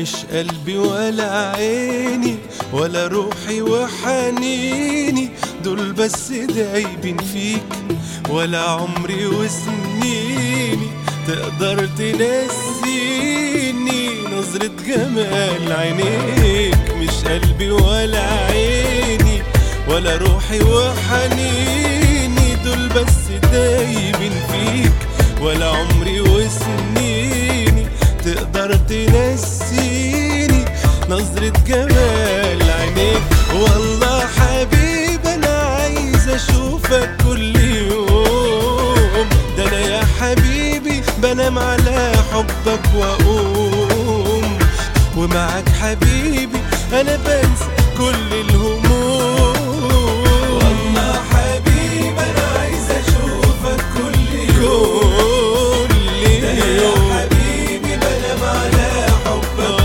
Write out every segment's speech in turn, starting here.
مش قلبي ولا عيني ولا روحي وحنيني دول بس دايبين فيك ولا عمري وسنيني تقدر تنسيني نظرة جمال عينيك مش قلبي ولا عيني ولا روحي وحنيني دول بس دايبين فيك ولا عمري وسنيني تقدر تنسيني نظرة جمال عينيك والله حبيب انا عايز اشوفك كل يوم ده انا يا حبيبي بنام على حبك واقوم ومعك حبيبي انا بنسى كل الهموم والله حبيبي انا عايز اشوفك كل يوم كل يوم حبيبي بنام على حبك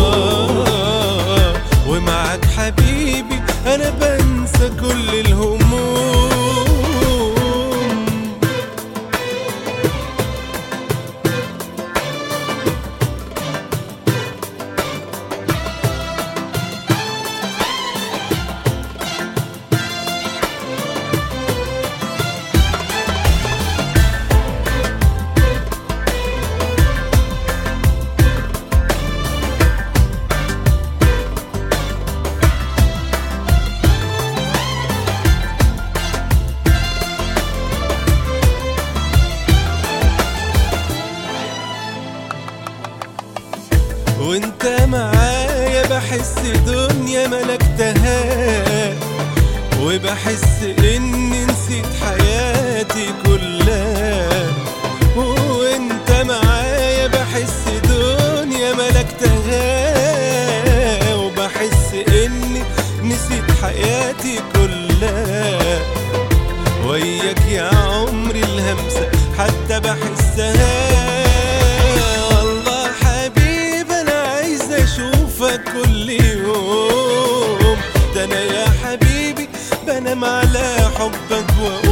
ومعك حبيبي انا بنسى كل الهموم وانت معايا بحس دنيا ملكتها وبحس اني نسيت حياتي كلها وانت معايا بحس دنيا ملكتها وبحس اني نسيت حياتي كلها وياك يا عمري الهمسة حتى بحسها والله حبيب انا عايز اشوفك كل يوم ده انا يا حبيبي بنام على حبك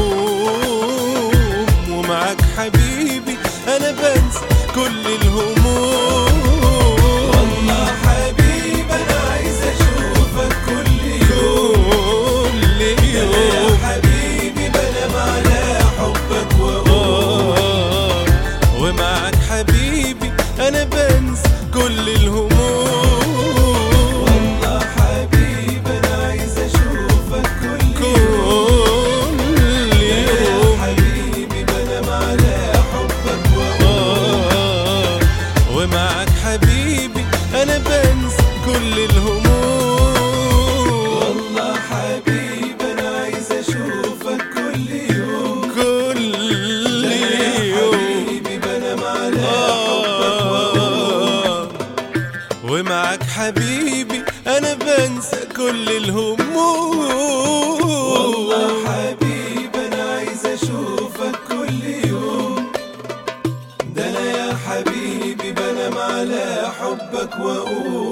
واقوم ومعك حبيبي انا بنسى كل الهموم والله حبيب انا عايز اشوفك كل يوم كل يوم حبيبي بنام على حبك واقوم ومعك حبيبي انا بنسى كل الهموم والله حبيبي انا عايز اشوفك كل يوم كل يوم حبيبي بنام على حبك واقوم ومعك حبيبي انا بنسى كل الهموم والله حبيبي انا عايز اشوفك كل يوم كل يوم حبيبي بنام على حبك واقوم ومعك حبيبي انا بنسى كل الهموم والله حبيبي انا عايز اشوفك كل يوم ده انا يا حبيبي بنام على حبك واقول